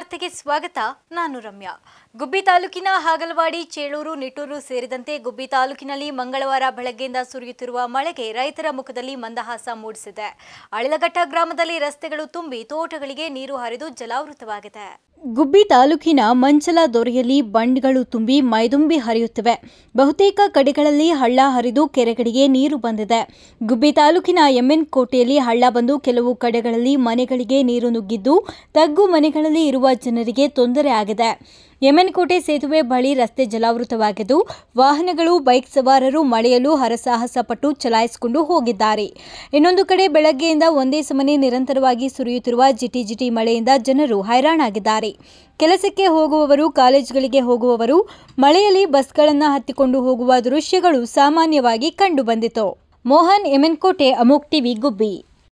ವಾರ್ತೆಗೆ ಸ್ವಾಗತ ನಾನು ರಮ್ಯಾ ಗುಬ್ಬಿ ತಾಲೂಕಿನ ಹಾಗಲವಾಡಿ ಚೇಳೂರು ನಿಟ್ಟೂರು ಸೇರಿದಂತೆ ಗುಬ್ಬಿ ತಾಲೂಕಿನಲ್ಲಿ ಮಂಗಳವಾರ ಬೆಳಗ್ಗೆಯಿಂದ ಸುರಿಯುತ್ತಿರುವ ಮಳೆಗೆ ರೈತರ ಮುಖದಲ್ಲಿ ಮಂದಹಾಸ ಮೂಡಿಸಿದೆ ಅಳಿಲಘಟ್ಟ ಗ್ರಾಮದಲ್ಲಿ ರಸ್ತೆಗಳು ತುಂಬಿ ತೋಟಗಳಿಗೆ ನೀರು ಹರಿದು ಜಲಾವೃತವಾಗಿದೆ ಗುಬ್ಬಿ ತಾಲೂಕಿನ ಮಂಚಲ ದೊರೆಯಲ್ಲಿ ಬಂಡ್ಗಳು ತುಂಬಿ ಮೈದುಂಬಿ ಹರಿಯುತ್ತಿವೆ ಬಹುತೇಕ ಕಡೆಗಳಲ್ಲಿ ಹಳ್ಳ ಹರಿದು ಕೆರೆಗಳಿಗೆ ನೀರು ಬಂದಿದೆ ಗುಬ್ಬಿ ತಾಲೂಕಿನ ಎಮ್ಎನ್ ಕೋಟೆಯಲ್ಲಿ ಹಳ್ಳ ಬಂದು ಕೆಲವು ಕಡೆಗಳಲ್ಲಿ ಮನೆಗಳಿಗೆ ನೀರು ನುಗ್ಗಿದ್ದು ತಗ್ಗು ಮನೆಗಳಲ್ಲಿ ಇರುವ ಜನರಿಗೆ ತೊಂದರೆ ಆಗಿದೆ ಯಮನ್ಕೋಟೆ ಸೇತುವೆ ಬಳಿ ರಸ್ತೆ ಜಲಾವೃತವಾಗಿದ್ದು ವಾಹನಗಳು ಬೈಕ್ ಸವಾರರು ಮಳೆಯಲು ಹರಸಾಹಸ ಪಟ್ಟು ಚಲಾಯಿಸಿಕೊಂಡು ಹೋಗಿದ್ದಾರೆ ಇನ್ನೊಂದು ಕಡೆ ಬೆಳಗ್ಗೆಯಿಂದ ಒಂದೇ ಸಮನೆ ನಿರಂತರವಾಗಿ ಸುರಿಯುತ್ತಿರುವ ಜಿಟಿಜಿಟಿ ಮಳೆಯಿಂದ ಜನರು ಹೈರಾಣಾಗಿದ್ದಾರೆ ಕೆಲಸಕ್ಕೆ ಹೋಗುವವರು ಕಾಲೇಜುಗಳಿಗೆ ಹೋಗುವವರು ಮಳೆಯಲ್ಲಿ ಬಸ್ಗಳನ್ನು ಹತ್ತಿಕೊಂಡು ಹೋಗುವ ದೃಶ್ಯಗಳು ಸಾಮಾನ್ಯವಾಗಿ ಕಂಡುಬಂದಿತು ಮೋಹನ್ ಎಮೆನ್ಕೋಟೆ ಅಮೋಕ್ ಟಿವಿ ಗುಬ್ಬಿ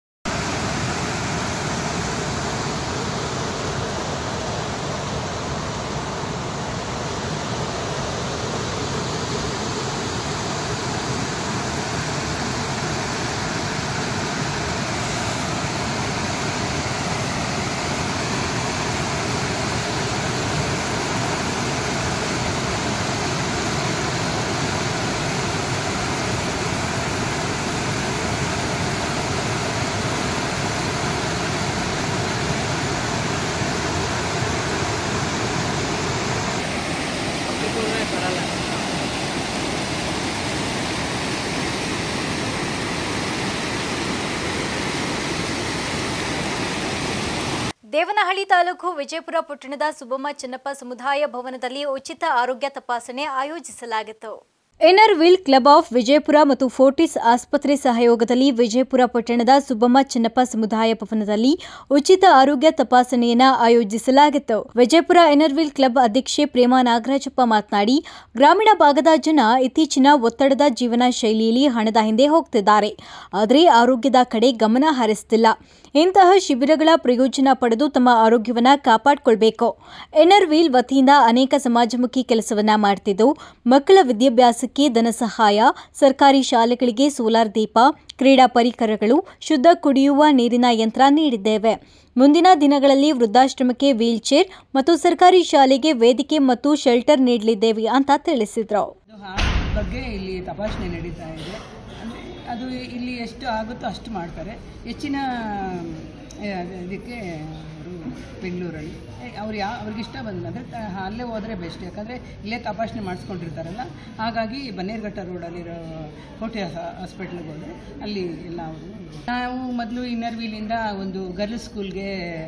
ದೇವನಹಳ್ಳಿ ತಾಲೂಕು ವಿಜಯಪುರ ಪಟ್ಟಣದ ಸುಬ್ಬಮ್ಮ ಚೆನ್ನಪ್ಪ ಸಮುದಾಯ ಭವನದಲ್ಲಿ ಉಚಿತ ಆರೋಗ್ಯ ತಪಾಸಣೆ ಆಯೋಜಿಸಲಾಗಿತ್ತು inner wheel club of Vijayapura ಮತ್ತು ಫೋರ್ಟಿಸ್ ಆಸ್ಪತ್ರೆ ಸಹಯೋಗದಲ್ಲಿ ವಿಜಯಪುರ ಪಟ್ಟಣದ ಸುಬ್ಬಮ್ಮ ಚೆನ್ನಪ್ಪ ಸಮುದಾಯ ಭವನದಲ್ಲಿ ಉಚಿತ ಆರೋಗ್ಯ ತಪಾಸಣೆಯನ್ನು ಆಯೋಜಿಸಲಾಗಿತ್ತು ವಿಜಯಪುರ ಎನರ್ವಿಲ್ ಕ್ಲಬ್ ಅಧ್ಯಕ್ಷೆ ಪ್ರೇಮಾ ನಾಗರಾಜಪ್ಪ ಮಾತನಾಡಿ ಗ್ರಾಮೀಣ ಭಾಗದ ಜನ ಇತ್ತೀಚಿನ ಒತ್ತಡದ ಜೀವನ ಶೈಲಿಯಲ್ಲಿ ಹಣದ ಹಿಂದೆ ಹೋಗ್ತಿದ್ದಾರೆ ಆದರೆ ಆರೋಗ್ಯದ ಕಡೆ ಗಮನ ಹರಿಸ್ತಿಲ್ಲ ಇಂತಹ ಶಿಬಿರಗಳ ಪ್ರಯೋಜನ ಪಡೆದು ತಮ್ಮ ಆರೋಗ್ಯವನ್ನ ಕಾಪಾಡಿಕೊಳ್ಬೇಕು ಎನರ್ವೀಲ್ ವತಿಯಿಂದ ಅನೇಕ ಸಮಾಜಮುಖಿ ಕೆಲಸವನ್ನ ಮಾಡ್ತಿದ್ದು ಮಕ್ಕಳ ವಿದ್ಯಾಭ್ಯಾಸಕ್ಕೆ ಧನ ಸಹಾಯ ಸರ್ಕಾರಿ ಶಾಲೆಗಳಿಗೆ ಸೋಲಾರ್ ದೀಪ ಕ್ರೀಡಾ ಪರಿಕರಗಳು ಶುದ್ಧ ಕುಡಿಯುವ ನೀರಿನ ಯಂತ್ರ ನೀಡಿದ್ದೇವೆ ಮುಂದಿನ ದಿನಗಳಲ್ಲಿ ವೃದ್ಧಾಶ್ರಮಕ್ಕೆ ವೀಲ್ ಚೇರ್ ಮತ್ತು ಸರ್ಕಾರಿ ಶಾಲೆಗೆ ವೇದಿಕೆ ಮತ್ತು ಶೆಲ್ಟರ್ ನೀಡಲಿದ್ದೇವೆ ಅಂತ ತಿಳಿಸಿದ್ರು ಅದು ಹಾರ್ಟ್ ಬಗ್ಗೆ ಇಲ್ಲಿ ತಪಾಸಣೆ ನಡೀತಾ ಇದೆ ಅಂದರೆ ಅದು ಇಲ್ಲಿ ಎಷ್ಟು ಆಗುತ್ತೋ ಅಷ್ಟು ಮಾಡ್ತಾರೆ ಹೆಚ್ಚಿನ ಆ, ಇದಕ್ಕೆ ಅವರು ಬೆಂಗಳೂರಲ್ಲಿ ಏ, ಅವ್ರು ಯಾವ ಅವ್ರಿಗೆ ಇಷ್ಟ ಬಂದ ಅಂದರೆ ಅಲ್ಲೇ ಹೋದರೆ ಬೆಸ್ಟ್ ಯಾಕಂದರೆ ಇಲ್ಲೇ ತಪಾಸಣೆ ಮಾಡಿಸ್ಕೊಂಡಿರ್ತಾರಲ್ಲ ಹಾಗಾಗಿ ಬನ್ನೇರುಘಟ್ಟ ರೋಡಲ್ಲಿರೋ ಕೋಟೆ ಹಾಸ್ಪಿಟ್ಲಿಗೆ ಹೋದರೆ ಅಲ್ಲಿ ಎಲ್ಲ ಅವರು ನಾವು ಮೊದಲು ಇನ್ನರ್ ವೀಲಿಂದ ಒಂದು ಗರ್ಲ್ ಸ್ಕೂಲ್ಗೆ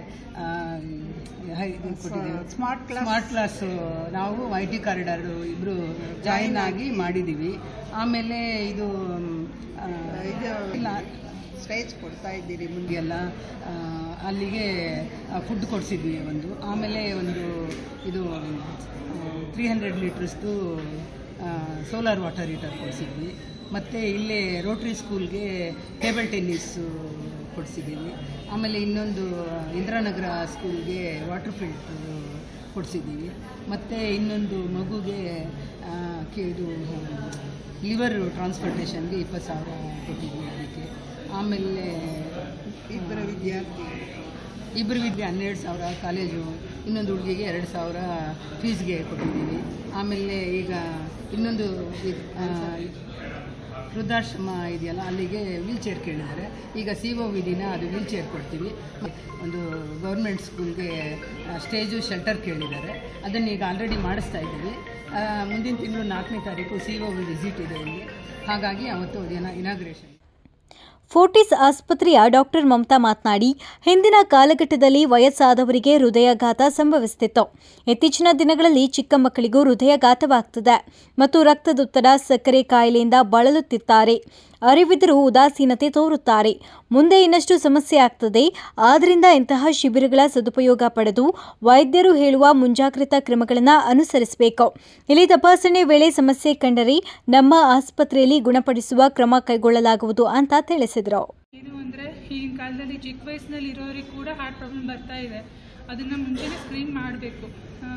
ಸ್ಮಾರ್ಟ್ ಕ್ಲಾಸ್ ಸ್ಮಾರ್ಟ್ ಕ್ಲಾಸು ನಾವು ಐ ಟಿ ಕಾರಿಡಾರ್ ಇಬ್ಬರು ಜಾಯಿನ್ ಆಗಿ ಮಾಡಿದ್ದೀವಿ ಆಮೇಲೆ ಇದು ಆ, ಇಲ್ಲ ಸ್ಟೇಜ್ ಕೊಡ್ತಾ ಇದ್ದೀರಿ ಮುಂದೆಲ್ಲ ಆ, ಅಲ್ಲಿಗೆ ಫುಡ್ ಕೊಡಿಸಿದ್ವಿ ಒಂದು ಆಮೇಲೆ ಒಂದು ಇದು ತ್ರೀ ಹಂಡ್ರೆಡ್ ಲೀಟ್ರಸ್ದು ಸೋಲಾರ್ ವಾಟರ್ ಹೀಟರ್ ಕೊಡಿಸಿದ್ವಿ ಮತ್ತು ಇಲ್ಲೇ ರೋಟ್ರಿ ಸ್ಕೂಲ್ಗೆ ಟೇಬಲ್ ಟೆನ್ನಿಸ್ಸು ಕೊಡಿಸಿದ್ದೀವಿ ಆಮೇಲೆ ಇನ್ನೊಂದು ಇಂದಿರಾನಗರ ಸ್ಕೂಲ್ಗೆ ವಾಟರ್ ಫಿಲ್ಟ್ರು ಕೊಡಿಸಿದ್ದೀವಿ ಮತ್ತು ಇನ್ನೊಂದು ಮಗುಗೆ ಆ, ಕೆ- ಇದು ಲಿವರ್ ಟ್ರಾನ್ಸ್ಪೋರ್ಟೇಷನ್ಗೆ ಇಪ್ಪತ್ತು ಸಾವಿರ ಕೊಟ್ಟಿದ್ದೀವಿ ಅದಕ್ಕೆ ಆಮೇಲೆ ಇಬ್ಬರ ವಿದ್ಯಾರ್ಥಿ ಇಬ್ಬರು ವಿದ್ಯೆ ಹನ್ನೆರಡು ಸಾವಿರ ಕಾಲೇಜು ಇನ್ನೊಂದು ಹುಡುಗಿಗೆ ಎರಡು ಸಾವಿರ ಫೀಸ್ಗೆ ಕೊಟ್ಟಿದ್ದೀವಿ ಆಮೇಲೆ ಈಗ ಇನ್ನೊಂದು ವಿ- ಆ, ವೃದ್ಧಾಶ್ರಮ ಇದೆಯಲ್ಲ ಅಲ್ಲಿಗೆ ವೀಲ್ ಚೇರ್ ಕೇಳಿದ್ದಾರೆ ಈಗ ಸಿ ಒ ವಿಧಿನ ಅದು ವೀಲ್ ಚೇರ್ ಕೊಡ್ತೀವಿ ಒಂದು ಗೌರ್ಮೆಂಟ್ ಸ್ಕೂಲ್ಗೆ ಸ್ಟೇಜು ಶೆಲ್ಟರ್ ಕೇಳಿದ್ದಾರೆ ಅದನ್ನು ಈಗ ಆಲ್ರೆಡಿ ಮಾಡಿಸ್ತಾ ಇದ್ದೀವಿ ಆ, ಮುಂದಿನ ತಿಂಗಳು ನಾಲ್ಕನೇ ತಾರೀಕು ಸಿ ಒ ವಿ ವಿಸಿಟ್ ಇದೆ ಇಲ್ಲಿ ಹಾಗಾಗಿ ಅವತ್ತು ದಿನ ಇನಾಗ್ರೇಷನ್ ಫೋರ್ಟಿಸ್ ಆಸ್ಪತ್ರೆಯ ಡಾಕ್ಟರ್ ಮಮತಾ ಮಾತನಾಡಿ ಹಿಂದಿನ ಕಾಲಘಟ್ಟದಲ್ಲಿ ವಯಸ್ಸಾದವರಿಗೆ ಹೃದಯಾಘಾತ ಸಂಭವಿಸುತ್ತಿತ್ತು ಇತ್ತೀಚಿನ ದಿನಗಳಲ್ಲಿ ಚಿಕ್ಕ ಮಕ್ಕಳಿಗೂ ಹೃದಯಾಘಾತವಾಗ್ತದೆ ಮತ್ತು ರಕ್ತದೊತ್ತಡ ಸಕ್ಕರೆ ಕಾಯಿಲೆಯಿಂದ ಬಳಲುತ್ತಿದ್ದಾರೆ ಅರಿವಿದ್ದರೂ ಉದಾಸೀನತೆ ತೋರುತ್ತಾರೆ ಮುಂದೆ ಇನ್ನಷ್ಟು ಸಮಸ್ಯೆ ಆಗ್ತದೆ ಆದ್ದರಿಂದ ಇಂತಹ ಶಿಬಿರಗಳ ಸದುಪಯೋಗ ಪಡೆದು ವೈದ್ಯರು ಹೇಳುವ ಮುಂಜಾಗ್ರತಾ ಕ್ರಮಗಳನ್ನು ಅನುಸರಿಸಬೇಕು ಇಲ್ಲಿ ತಪಾಸಣೆ ವೇಳೆ ಸಮಸ್ಯೆ ಕಂಡರೆ ನಮ್ಮ ಆಸ್ಪತ್ರೆಯಲ್ಲಿ ಗುಣಪಡಿಸುವ ಕ್ರಮ ಕೈಗೊಳ್ಳಲಾಗುವುದು ಅಂತ ತಿಳಿಸಿದರು ಏನು ಅಂದರೆ ಈಗಿನ ಕಾಲದಲ್ಲಿ ಚಿಕ್ಕ ವಯಸ್ಸಿನಲ್ಲಿ ಇರೋರಿಗೆ ಕೂಡ ಹಾರ್ಟ್ ಪ್ರಾಬ್ಲಮ್ ಬರ್ತಾ ಇದೆ ಅದನ್ನು ಮುಂಚೆನೇ ಸ್ಕ್ರೀನ್ ಮಾಡಬೇಕು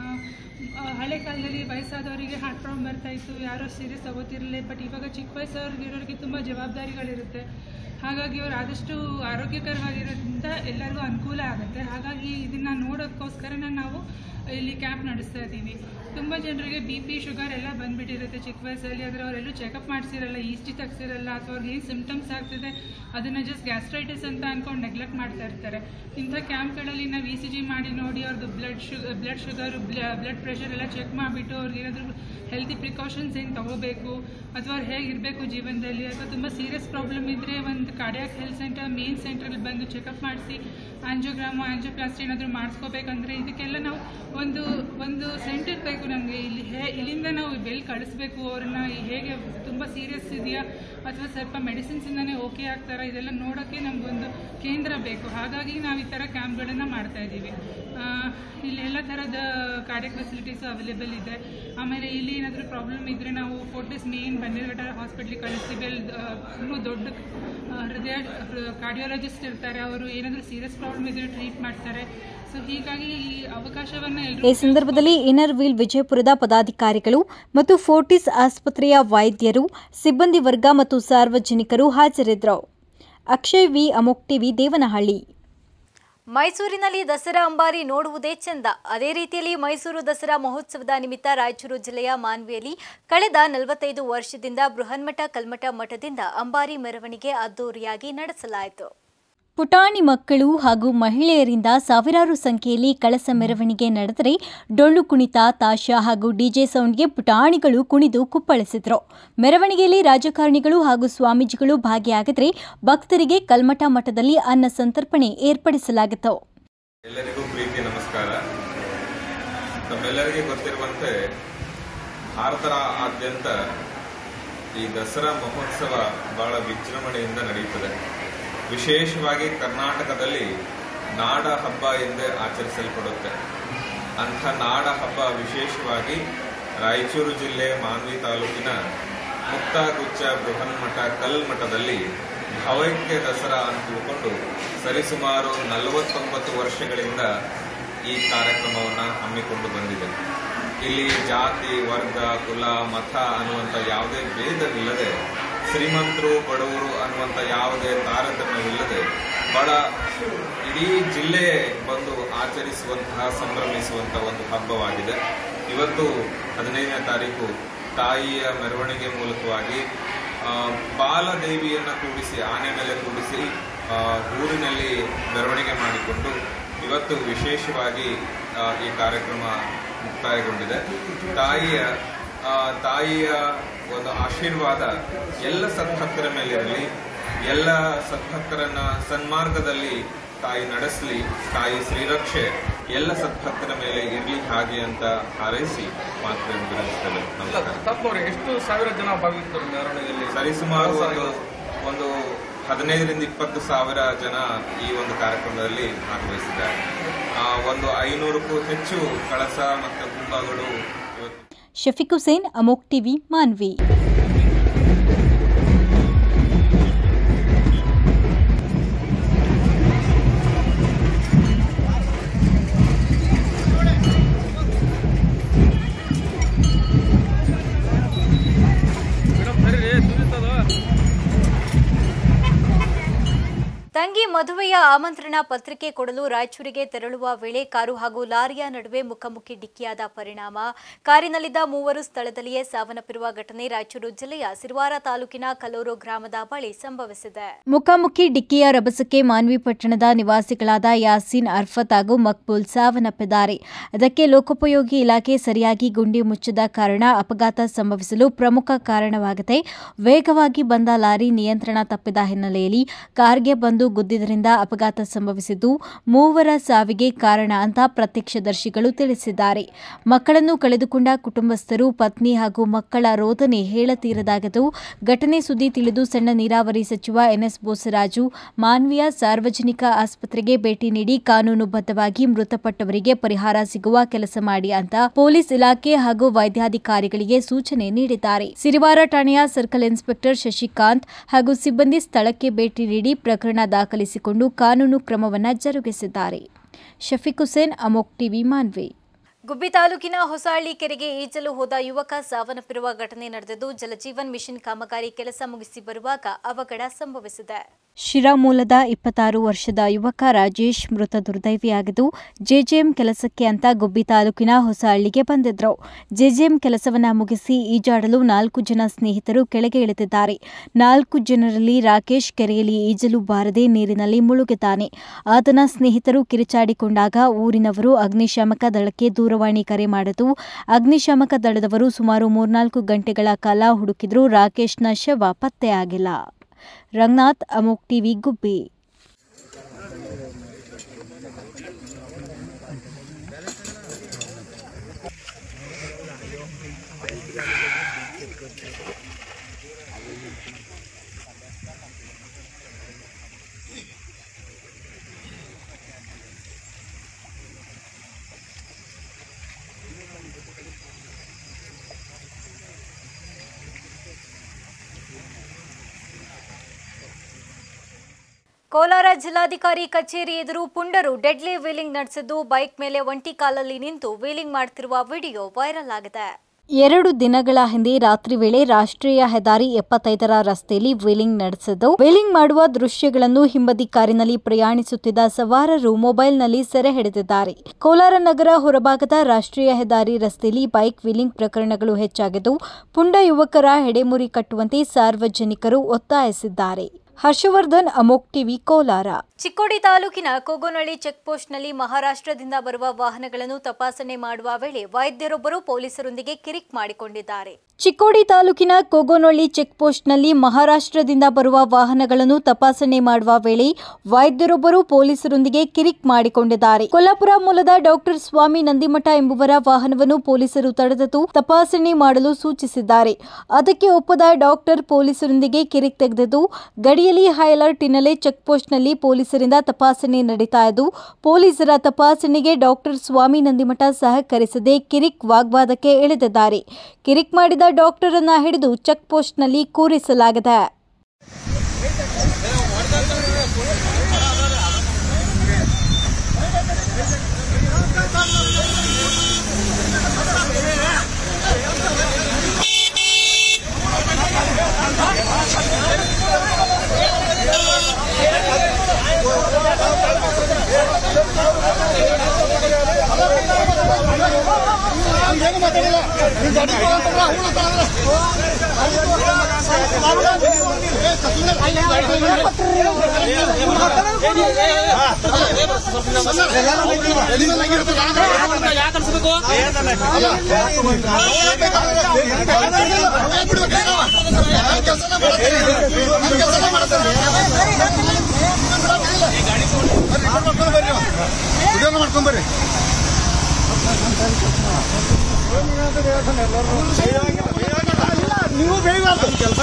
ಹಳೆ ಕಾಲದಲ್ಲಿ ವಯಸ್ಸಾದವರಿಗೆ ಹಾರ್ಟ್ ಪ್ರಾಬ್ಲಮ್ ಬರ್ತಾ ಇತ್ತು ಯಾರೋ ಸೀರಿಯಸ್ ತಗೋತಿರಲಿಲ್ಲ ಬಟ್ ಇವಾಗ ಚಿಕ್ಕ ವಯಸ್ಸವ್ರಿಗೆ ಇರೋರಿಗೆ ತುಂಬ ಜವಾಬ್ದಾರಿಗಳಿರುತ್ತೆ ಹಾಗಾಗಿ ಅವ್ರು ಆದಷ್ಟು ಆರೋಗ್ಯಕರವಾಗಿರೋದ್ರಿಂದ ಎಲ್ಲರಿಗೂ ಅನುಕೂಲ ಆಗುತ್ತೆ ಹಾಗಾಗಿ ಇದನ್ನು ನೋಡೋಕ್ಕೋಸ್ಕರನೇ ನಾವು ಇಲ್ಲಿ ಕ್ಯಾಂಪ್ ನಡೆಸ್ತಾ ಇದ್ದೀವಿ ತುಂಬ ಜನರಿಗೆ ಬಿ ಪಿ ಶುಗರ್ ಎಲ್ಲ ಬಂದ್ಬಿಟ್ಟಿರುತ್ತೆ ಚಿಕ್ಕ ವಯಸ್ಸಲ್ಲಿ ಆದರೆ ಅವರೆಲ್ಲೂ ಚೆಕಪ್ ಮಾಡಿಸಿರಲ್ಲ ಇ ಟಿ ತೆಗ್ಸಿರಲ್ಲ ಅಥವಾ ಅವ್ರಿಗೆ ಏನು ಸಿಮ್ಟಮ್ಸ್ ಆಗ್ತಿದೆ ಅದನ್ನು ಜಸ್ಟ್ ಗ್ಯಾಸ್ಟ್ರೈಟಿಸ್ ಅಂತ ಅಂದ್ಕೊಂಡು ನೆಗ್ಲೆಕ್ಟ್ ಮಾಡ್ತಾ ಇರ್ತಾರೆ ಇಂಥ ಕ್ಯಾಂಪ್ಗಳಲ್ಲಿ ನಾವು ಇ ಸಿ ಜಿ ಮಾಡಿ ನೋಡಿ ಅವ್ರದ್ದು blood sugar blood sugar blood pressure ಎಲ್ಲ ಚೆಕ್ ಮಾಡಿಬಿಟ್ಟು ಅವ್ರಿಗೆ ಏನಾದರೂ ಹೆಲ್ತಿ ಪ್ರಿಕಾಷನ್ಸ್ ಏನು ತಗೋಬೇಕು ಅಥವಾ ಅವ್ರು ಹೇಗಿರಬೇಕು ಜೀವನದಲ್ಲಿ ಅಥವಾ ತುಂಬ ಸೀರಿಯಸ್ ಪ್ರಾಬ್ಲಮ್ ಇದ್ದರೆ ಒಂದು ಕಾರ್ಡಿಯಾಕ್ ಹೆಲ್ತ್ ಸೆಂಟರ್ ಮೇನ್ ಸೆಂಟ್ರಲ್ಲಿ ಬಂದು ಚೆಕಪ್ ಮಾಡಿಸಿ ಆಂಜಿಯೋಗ್ರಾಮು ಆಂಜಿಯೋಪ್ಲಾಸ್ಟಿ ಏನಾದರೂ ಮಾಡಿಸ್ಕೋಬೇಕಂದ್ರೆ ಇದಕ್ಕೆಲ್ಲ ನಾವು ಒಂದು ಒಂದು ಸೆಂಟರ್ ಬೇಕು ನಮಗೆ ಇಲ್ಲಿ ಹೇ ಇಲ್ಲಿಂದ ನಾವು ಬೆಲ್ ಕಳಿಸ್ಬೇಕು ಅವ್ರನ್ನ ಹೇಗೆ ತುಂಬ ಸೀರಿಯಸ್ ಇದೆಯಾ ಅಥವಾ ಸ್ವಲ್ಪ ಮೆಡಿಸಿನ್ಸಿಂದನೇ ಓಕೆ ಆಗ್ತಾರಾ ಇದೆಲ್ಲ ನೋಡೋಕ್ಕೆ ನಮಗೊಂದು ಕೇಂದ್ರ ಬೇಕು ಹಾಗಾಗಿ ನಾವು ಈ ಥರ ಕ್ಯಾಂಪ್ಗಳನ್ನು ಮಾಡ್ತಾ ಇದ್ದೀವಿ ಆ, ಇಲ್ಲಿ ಎಲ್ಲ ಥರದ ಕಾರ್ಡಿಯಕ್ ಫೆಸಿಲಿಟೀಸು ಅವೈಲೇಬಲ್ ಇದೆ ಆಮೇಲೆ ಇಲ್ಲಿ ಏನಾದರೂ ಪ್ರಾಬ್ಲಮ್ ಇದ್ದರೆ ನಾವು ಫೋರ್ಟಿಸ್ ಮೇನ್ ಬನ್ನೇರುಘಟ್ಟ ಹಾಸ್ಪಿಟ್ಲಿಗೆ ಕಳಿಸ್ತೀವಿ ಅಲ್ಲಿ ಆ, ಇನ್ನೂ ದೊಡ್ಡ ಆ, ಹೃದಯ ಕಾರ್ಡಿಯಾಲಜಿಸ್ಟ್ ಇರ್ತಾರೆ ಅವರು ಏನಾದರೂ ಸೀರಿಯಸ್ ಪ್ರಾಬ್ಲಮ್ ಇದ್ದರೆ ಟ್ರೀಟ್ ಮಾಡ್ತಾರೆ ಸೊ ಹೀಗಾಗಿ ಈ ಅವಕಾಶವನ್ನು ಈ ಎಲ್ಲರೂ ಸಂದರ್ಭದಲ್ಲಿ ಇನ್ನರ್ ವೀಲ್ ವಿಜಯಪುರದ ಪದಾಧಿಕಾರಿಗಳು ಮತ್ತು ಫೋರ್ಟಿಸ್ ಆಸ್ಪತ್ರೆಯ ವೈದ್ಯರು ಸಿಬ್ಬಂದಿ ವರ್ಗ ಮತ್ತು ಸಾರ್ವಜನಿಕರು ಹಾಜರಿದ್ದರು Akshay V Amok TV Devanahalli ಮೈಸೂರಿನಲ್ಲಿ ದಸರಾ ಅಂಬಾರಿ ನೋಡುವುದೇ ಚೆಂದ ಅದೇ ರೀತಿಯಲ್ಲಿ ಮೈಸೂರು ದಸರಾ ಮಹೋತ್ಸವದ ನಿಮಿತ್ತ ರಾಯಚೂರು ಜಿಲ್ಲೆಯ ಮಾನ್ವಿಯಲ್ಲಿ ಕಳೆದ ನಲವತ್ತೈದು ವರ್ಷದಿಂದ ಬೃಹನ್ಮಠ ಕಲ್ಮಠ ಮಠದಿಂದ ಅಂಬಾರಿ ಮೆರವಣಿಗೆ ಅದ್ದೂರಿಯಾಗಿ ನಡೆಸಲಾಯಿತು ಪುಟಾಣಿ ಮಕ್ಕಳು ಹಾಗೂ ಮಹಿಳೆಯರಿಂದ ಸಾವಿರಾರು ಸಂಖ್ಯೆಯಲ್ಲಿ ಕಳಸ ಮೆರವಣಿಗೆ ನಡೆದರೆ ಡೊಳ್ಳು ಕುಣಿತ ತಾಶ ಹಾಗೂ ಡಿಜೆ ಸೌಂಡ್ಗೆ ಪುಟಾಣಿಗಳು ಕುಣಿದು ಕುಪ್ಪಳಿಸಿದ್ರು ಮೆರವಣಿಗೆಯಲ್ಲಿ ರಾಜಕಾರಣಿಗಳು ಹಾಗೂ ಸ್ವಾಮೀಜಿಗಳು ಭಾಗಿಯಾಗಿದ್ರೆ ಭಕ್ತರಿಗೆ ಕಲ್ಮಠ ಮಠದಲ್ಲಿ ಅನ್ನ ಸಂತರ್ಪಣೆ ಏರ್ಪಡಿಸಲಾಗಿತ್ತು ಎಲ್ಲರಿಗೂ ಪ್ರೀತಿ ನಮಸ್ಕಾರ ನಮ್ಮೆಲ್ಲರಿಗೆ ಗೊತ್ತಿರುವಂತೆ ಭಾರತದ ಆದ್ಯಂತ ಈ ದಸರಾ ಮಹೋತ್ಸವ ಬಹಳ ವಿಜೃಂಭಣೆಯಿಂದ ನಡೆಯುತ್ತದೆ ವಿಶೇಷವಾಗಿ ಕರ್ನಾಟಕದಲ್ಲಿ ನಾಡ ಹಬ್ಬ ಎಂದೇ ಆಚರಿಸಲ್ಪಡುತ್ತೆ ಅಂಥ ನಾಡ ಹಬ್ಬ ವಿಶೇಷವಾಗಿ ರಾಯಚೂರು ಜಿಲ್ಲೆ ಮಾನ್ವಿ ತಾಲೂಕಿನ ಮುಕ್ತಾಗುಚ್ಚ ಬೃಹನ್ಮಠ ಕಲ್ಮಠದಲ್ಲಿ ಭಾವೈಕ್ಯ ದಸರಾ ಅಂತ ತಿಳ್ಕೊಂಡು ಸರಿಸುಮಾರು ನಲವತ್ತೊಂಬತ್ತು ವರ್ಷಗಳಿಂದ ಈ ಕಾರ್ಯಕ್ರಮವನ್ನು ಹಮ್ಮಿಕೊಂಡು ಬಂದಿದೆ ಇಲ್ಲಿ ಜಾತಿ ವರ್ಗ ಕುಲ ಮತ ಅನ್ನುವಂಥ ಯಾವುದೇ ಭೇದವಿಲ್ಲದೆ ಶ್ರೀಮಂತರು ಬಡವರು ಅನ್ನುವಂಥ ಯಾವುದೇ ತಾರತಮ್ಯವಿಲ್ಲದೆ ಬಹಳ ಇಡೀ ಜಿಲ್ಲೆ ಬಂದು ಆಚರಿಸುವಂತಹ ಸಂಭ್ರಮಿಸುವಂತಹ ಒಂದು ಹಬ್ಬವಾಗಿದೆ ಇವತ್ತು ಹದಿನೈದನೇ ತಾರೀಕು ತಾಯಿಯ ಮೆರವಣಿಗೆ ಮೂಲಕವಾಗಿ ಆ, ಬಾಲದೇವಿಯನ್ನ ಕೂಡಿಸಿ ಆನೆ ಮೇಲೆ ಕೂಡಿಸಿ ಆ, ಊರಿನಲ್ಲಿ ಮೆರವಣಿಗೆ ಮಾಡಿಕೊಂಡು ಇವತ್ತು ವಿಶೇಷವಾಗಿ ಆ, ಈ ಕಾರ್ಯಕ್ರಮ ಮುಕ್ತಾಯಗೊಂಡಿದೆ ತಾಯಿಯ ಆ, ತಾಯಿಯ ಒಂದು ಆಶೀರ್ವಾದ ಎಲ್ಲ ಸದ್ಭಕ್ತರ ಮೇಲಿರಲಿ ಎಲ್ಲ ಸದ್ಭಕ್ತರನ್ನ ಸನ್ಮಾರ್ಗದಲ್ಲಿ ತಾಯಿ ನಡೆಸಲಿ ತಾಯಿ ಶ್ರೀರಕ್ಷೆ ಎಲ್ಲ ಸದ್ಭಕ್ತರ ಮೇಲೆ ಇರಲಿ ಹಾಗೆ ಅಂತ ಹಾರೈಸಿ ಮಾತನ್ನು ವಿರಮಿಸ್ತೇನೆ ನಮಸ್ಕಾರ ತಪ್ಪವ್ರೆ ಎಷ್ಟು ಸಾವಿರ ಜನ ಭಾಗವಹಿಸ್ತಾರೆ ಮೆರವಣಿಗೆಯಲ್ಲಿ ಸರಿಸುಮಾರು ಒಂದು ಒಂದು ಹದಿನೈದರಿಂದ ಇಪ್ಪತ್ತು ಸಾವಿರ ಜನ ಈ ಒಂದು ಕಾರ್ಯಕ್ರಮದಲ್ಲಿ ಭಾಗವಹಿಸಿದ್ದಾರೆ ಆ, ಒಂದು ಐನೂರಕ್ಕೂ ಹೆಚ್ಚು ಕಳಸ ಮತ್ತು ಕುಂಭಗಳು ಇವತ್ತು ಶಫೀಕ್ ಹುಸೇನ್ ಅಮೋಕ್ ಟಿವಿ ಮಾನ್ವಿ ಮೇಡಮ್ ಸರಿ ರೀ ತುಳಿತದ ತಂಗಿ ಮದುವೆಯ ಆಮಂತ್ರಣ ಪತ್ರಿಕೆ ಕೊಡಲು ರಾಯಚೂರಿಗೆ ತೆರಳುವ ವೇಳೆ ಕಾರು ಹಾಗೂ ಲಾರಿಯ ನಡುವೆ ಮುಖಾಮುಖಿ ಡಿಕ್ಕಿಯಾದ ಪರಿಣಾಮ ಕಾರಿನಲ್ಲಿದ್ದ ಮೂವರು ಸ್ಥಳದಲ್ಲಿಯೇ ಸಾವನ್ನಪ್ಪಿರುವ ಘಟನೆ ರಾಯಚೂರು ಜಿಲ್ಲೆಯ ಸಿರವಾರ ತಾಲೂಕಿನ ಕಲೂರು ಗ್ರಾಮದ ಬಳಿ ಸಂಭವಿಸಿದೆ ಮುಖಾಮುಖಿ ಡಿಕ್ಕಿಯ ರಭಸಕ್ಕೆ ಮಾನ್ವಿ ಪಟ್ಟಣದ ನಿವಾಸಿಗಳಾದ ಯಾಸೀನ್ ಅರ್ಫತ್ ಹಾಗೂ ಮಕ್ಬೂಲ್ ಸಾವನ್ನಪ್ಪಿದ್ದಾರೆ ಅದಕ್ಕೆ ಲೋಕೋಪಯೋಗಿ ಇಲಾಖೆ ಸರಿಯಾಗಿ ಗುಂಡಿ ಮುಚ್ಚದ ಕಾರಣ ಅಪಘಾತ ಸಂಭವಿಸಲು ಪ್ರಮುಖ ಕಾರಣವಾಗಿದೆ ವೇಗವಾಗಿ ಬಂದ ಲಾರಿ ನಿಯಂತ್ರಣ ತಪ್ಪಿದ ಹಿನ್ನೆಲೆಯಲ್ಲಿ ಕಾರ್ಗೆ ಬಂದು ಗುದ್ದಿದ್ರಿಂದ ಅಪಘಾತ ಸಂಭವಿಸಿದ್ದು ಮೂವರ ಸಾವಿಗೆ ಕಾರಣ ಅಂತ ಪ್ರತ್ಯಕ್ಷದರ್ಶಿಗಳು ತಿಳಿಸಿದ್ದಾರೆ ಮಕ್ಕಳನ್ನು ಕಳೆದುಕೊಂಡ ಕುಟುಂಬಸ್ಥರು ಪತ್ನಿ ಹಾಗೂ ಮಕ್ಕಳ ರೋದನೆ ಹೇಳತೀರದಾಗದು ಘಟನೆ ಸುದ್ದಿ ತಿಳಿದು ಸಣ್ಣ ನೀರಾವರಿ ಸಚಿವ ಎನ್ಎಸ್ ಬೋಸರಾಜು ಮಾನ್ವಿಯ ಸಾರ್ವಜನಿಕ ಆಸ್ಪತ್ರೆಗೆ ಭೇಟಿ ನೀಡಿ ಕಾನೂನುಬದ್ಧವಾಗಿ ಮೃತಪಟ್ಟವರಿಗೆ ಪರಿಹಾರ ಸಿಗುವ ಕೆಲಸ ಮಾಡಿ ಅಂತ ಪೊಲೀಸ್ ಇಲಾಖೆ ಹಾಗೂ ವೈದ್ಯಾಧಿಕಾರಿಗಳಿಗೆ ಸೂಚನೆ ನೀಡಿದ್ದಾರೆ ಸಿರಿವಾರ ಠಾಣೆಯ ಸರ್ಕಲ್ ಇನ್ಸ್ಪೆಕ್ಟರ್ ಶಶಿಕಾಂತ್ ಹಾಗೂ ಸಿಬ್ಬಂದಿ ಸ್ಥಳಕ್ಕೆ ಭೇಟಿ ನೀಡಿ ಪ್ರಕರಣ ದಾಖಲಿಸಿಕೊಂಡು ಕಾನೂನು ಕ್ರಮವನ್ನ ಜರುಗಿಸಿದ್ದಾರೆ ಶಫೀಕ್ ಹುಸೇನ್ ಅಮೋಕ್ ಟಿವಿ ಮಾನ್ವಿ ಗುಬ್ಬಿ ತಾಲೂಕಿನ ಹೊಸಹಳ್ಳಿ ಕೆರೆಗೆ ಈಜಲು ಹೋದ ಯುವಕ ಸಾವನ್ನಪ್ಪಿರುವ ಘಟನೆ ನಡೆದಿದ್ದು ಜಲಜೀವನ್ ಮಿಷನ್ ಕಾಮಗಾರಿ ಕೆಲಸ ಮುಗಿಸಿ ಬರುವಾಗ ಅವಘಡ ಸಂಭವಿಸಿದೆ ಶಿರಾ ಮೂಲದ ಇಪ್ಪತ್ತಾರು ವರ್ಷದ ಯುವಕ ರಾಜೇಶ್ ಮೃತ ದುರ್ದೈವಿಯಾಗಿದ್ದು ಜೆಜೆಎಂ ಕೆಲಸಕ್ಕೆ ಅಂತ ಗುಬ್ಬಿ ತಾಲೂಕಿನ ಹೊಸಹಳ್ಳಿಗೆ ಬಂದಿದ್ರು ಜೆಜೆಎಂ ಕೆಲಸವನ್ನ ಮುಗಿಸಿ ಈಜಾಡಲು ನಾಲ್ಕು ಜನ ಸ್ನೇಹಿತರು ಕೆಳಗೆ ಇಳಿದಿದ್ದಾರೆ ನಾಲ್ಕು ಜನರಲ್ಲಿ ರಾಕೇಶ್ ಕೆರೆಯಲ್ಲಿ ಈಜಲು ಬಾರದೆ ನೀರಿನಲ್ಲಿ ಮುಳುಗಿದ್ದಾನೆ ಆತನ ಸ್ನೇಹಿತರು ಕಿರಿಚಾಡಿಕೊಂಡಾಗ ಊರಿನವರು ಅಗ್ನಿಶಾಮಕ ದಳಕ್ಕೆ ದೂರವಾಣಿ ಕರೆ ಮಾಡಿದ್ದು ಅಗ್ನಿಶಾಮಕ ದಳದವರು ಸುಮಾರು ಮೂರ್ನಾಲ್ಕು ಗಂಟೆಗಳ ಕಾಲ ಹುಡುಕಿದ್ರೂ ರಾಕೇಶ್ನ ಶವ ಪತ್ತೆಯಾಗಿಲ್ಲ ರಂಗನಾಥ್ ಅಮೋಕ್ ಟಿವಿ ಗುಬ್ಬಿ ಕೋಲಾರ ಜಿಲ್ಲಾಧಿಕಾರಿ ಕಚೇರಿ ಎದುರು ಪುಂಡರು ಡೆಡ್ಲಿ ವೀಲಿಂಗ್ ನಡೆಸಿದ್ದು ಬೈಕ್ ಮೇಲೆ ಒಂಟಿ ಕಾಲಲ್ಲಿ ನಿಂತು ವೀಲಿಂಗ್ ಮಾಡುತ್ತಿರುವ ವಿಡಿಯೋ ವೈರಲ್ ಆಗಿದೆ ಎರಡು ದಿನಗಳ ಹಿಂದೆ ರಾತ್ರಿ ವೇಳೆ ರಾಷ್ಟ್ರೀಯ ಹೆದ್ದಾರಿ ಎಪ್ಪತ್ತೈದರ ರಸ್ತೆಯಲ್ಲಿ ವೀಲಿಂಗ್ ನಡೆಸಿದ್ದು ವೀಲಿಂಗ್ ಮಾಡುವ ದೃಶ್ಯಗಳನ್ನು ಹಿಂಬದಿ ಕಾರಿನಲ್ಲಿ ಪ್ರಯಾಣಿಸುತ್ತಿದ್ದ ಸವಾರರು ಮೊಬೈಲ್ನಲ್ಲಿ ಸೆರೆ ಹಿಡಿದಿದ್ದಾರೆ ಕೋಲಾರ ನಗರ ಹೊರಭಾಗದ ರಾಷ್ಟ್ರೀಯ ಹೆದ್ದಾರಿ ರಸ್ತೆಯಲ್ಲಿ ಬೈಕ್ ವೀಲಿಂಗ್ ಪ್ರಕರಣಗಳು ಹೆಚ್ಚಾಗಿದ್ದು ಪುಂಡ ಯುವಕರ ಹೆಡೆಮುರಿ ಕಟ್ಟುವಂತೆ ಸಾರ್ವಜನಿಕರು ಒತ್ತಾಯಿಸಿದ್ದಾರೆ ಹರ್ಷವರ್ಧನ್ ಅಮೋಕ್ ಟಿವಿ ಕೋಲಾರ ಚಿಕ್ಕೋಡಿ ತಾಲೂಕಿನ ಕೋಗೋನಹಳ್ಳಿ ಚೆಕ್ ಪೋಸ್ಟ್ನಲ್ಲಿ ಮಹಾರಾಷ್ಟ್ರದಿಂದ ಬರುವ ವಾಹನಗಳನ್ನು ತಪಾಸಣೆ ಮಾಡುವ ವೇಳೆ ವೈದ್ಯರೊಬ್ಬರು ಪೊಲೀಸರೊಂದಿಗೆ ಕಿರಿಕ್ ಮಾಡಿಕೊಂಡಿದ್ದಾರೆ ಚಿಕ್ಕೋಡಿ ತಾಲೂಕಿನ ಕೋಗೋನಹಳ್ಳಿ ಚೆಕ್ ಪೋಸ್ಟ್ನಲ್ಲಿ ಮಹಾರಾಷ್ಟ್ರದಿಂದ ಬರುವ ವಾಹನಗಳನ್ನು ತಪಾಸಣೆ ಮಾಡುವ ವೇಳೆ ವೈದ್ಯರೊಬ್ಬರು ಪೊಲೀಸರೊಂದಿಗೆ ಕಿರಿಕ್ ಮಾಡಿಕೊಂಡಿದ್ದಾರೆ ಕೊಲ್ಲಾಪುರ ಮೂಲದ ಡಾಕ್ಟರ್ ಸ್ವಾಮಿ ನಂದಿಮಠ ಎಂಬುವರ ವಾಹನವನ್ನು ಪೊಲೀಸರು ತಡೆದು ತಪಾಸಣೆ ಮಾಡಲು ಸೂಚಿಸಿದ್ದಾರೆ ಅದಕ್ಕೆ ಒಪ್ಪದ ಡಾಕ್ಟರ್ ಪೊಲೀಸರೊಂದಿಗೆ ಕಿರಿಕ್ ತೆಗೆದಿದ್ದು ಗಡಿಯಲ್ಲಿ ಹೈ ಅಲರ್ಟ್ ಹಿನ್ನೆಲೆ ಚೆಕ್ ಪೋಸ್ಟ್ನಲ್ಲಿ ಪೊಲೀಸರಿಂದ ತಪಾಸಣೆ ನಡೀತಾ ಇದ್ದು ಪೊಲೀಸರ ತಪಾಸಣೆಗೆ ಡಾಕ್ಟರ್ ಸ್ವಾಮಿ ನಂದಿಮಠ ಸಹಕರಿಸದೆ ಕಿರಿಕ್ ವಾಗ್ವಾದಕ್ಕೆ ಇಳಿದಿದ್ದಾರೆ ಕಿರಿಕ್ ಮಾಡಿದ ಡಾಕ್ಟರ್ ಅನ್ನ ಹಿಡಿದು ಚೆಕ್ ಪೋಸ್ಟ್ನಲ್ಲಿ ಕೂರಿಸಲಾಗಿದೆ ಮಾಡ್ಕೊಂಬರ್ರಿ ನೀವು ಬೇಗ ಕೆಲಸ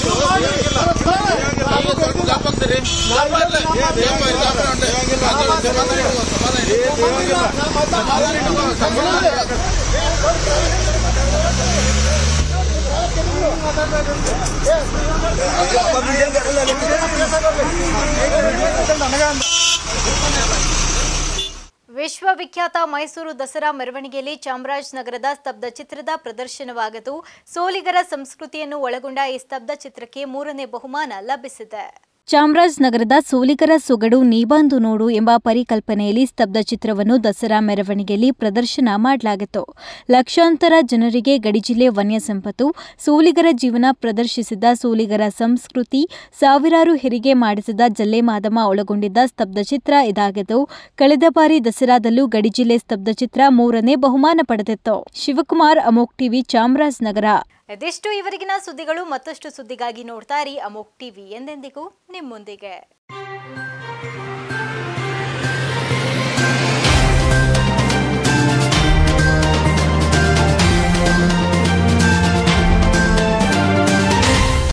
ವಿಶ್ವವಿಖ್ಯಾತ ಮೈಸೂರು ದಸರಾ ಮೆರವಣಿಗೆಯಲ್ಲಿ ಚಾಮರಾಜನಗರದ ಸ್ತಬ್ಧ ಚಿತ್ರದ ಪ್ರದರ್ಶನವಾಗಿದ್ದು ಸೋಲಿಗರ ಸಂಸ್ಕೃತಿಯನ್ನು ಒಳಗೊಂಡ ಈ ಸ್ತಬ್ಧ ಚಿತ್ರಕ್ಕೆ ಮೂರನೇ ಬಹುಮಾನ ಲಭಿಸಿದೆ ಚಾಮರಾಜನಗರದ ಸೋಲಿಗರ ಸೊಗಡು ನೀಬಂದು ನೋಡು ಎಂಬ ಪರಿಕಲ್ಪನೆಯಲ್ಲಿ ಸ್ತಬ್ಧ ಚಿತ್ರವನ್ನು ದಸರಾ ಮೆರವಣಿಗೆಯಲ್ಲಿ ಪ್ರದರ್ಶನ ಮಾಡಲಾಗಿತ್ತು ಲಕ್ಷಾಂತರ ಜನರಿಗೆ ಗಡಿಜಿಲ್ಲೆ ವನ್ಯ ಸಂಪತ್ತು ಸೋಲಿಗರ ಜೀವನ ಪ್ರದರ್ಶಿಸಿದ ಸೋಲಿಗರ ಸಂಸ್ಕೃತಿ ಸಾವಿರಾರು ಹೆರಿಗೆ ಮಾಡಿಸಿದ ಜಲ್ಲೆ ಮಾದಮ್ಮ ಒಳಗೊಂಡಿದ್ದ ಸ್ತಬ್ಧ ಚಿತ್ರ ಇದಾಗಿದ್ದು ಕಳೆದ ಬಾರಿ ದಸರಾದಲ್ಲೂ ಗಡಿಜಿಲ್ಲೆ ಸ್ತಬ್ಧ ಚಿತ್ರ ಮೂರನೇ ಬಹುಮಾನ ಪಡೆದಿತ್ತು ಶಿವಕುಮಾರ್ ಅಮೋಕ್ ಟಿವಿ ಚಾಮರಾಜನಗರ ಇದೆಷ್ಟು ಇವರಿಗಿನ ಸುದ್ದಿಗಳು ಮತ್ತಷ್ಟು ಸುದ್ದಿಗಾಗಿ ನೋಡ್ತಾ ಇರಿ ಅಮೋಕ್ ಟಿವಿ ಎಂದೆಂದಿಗೂ ನಿಮ್ಮೊಂದಿಗೆ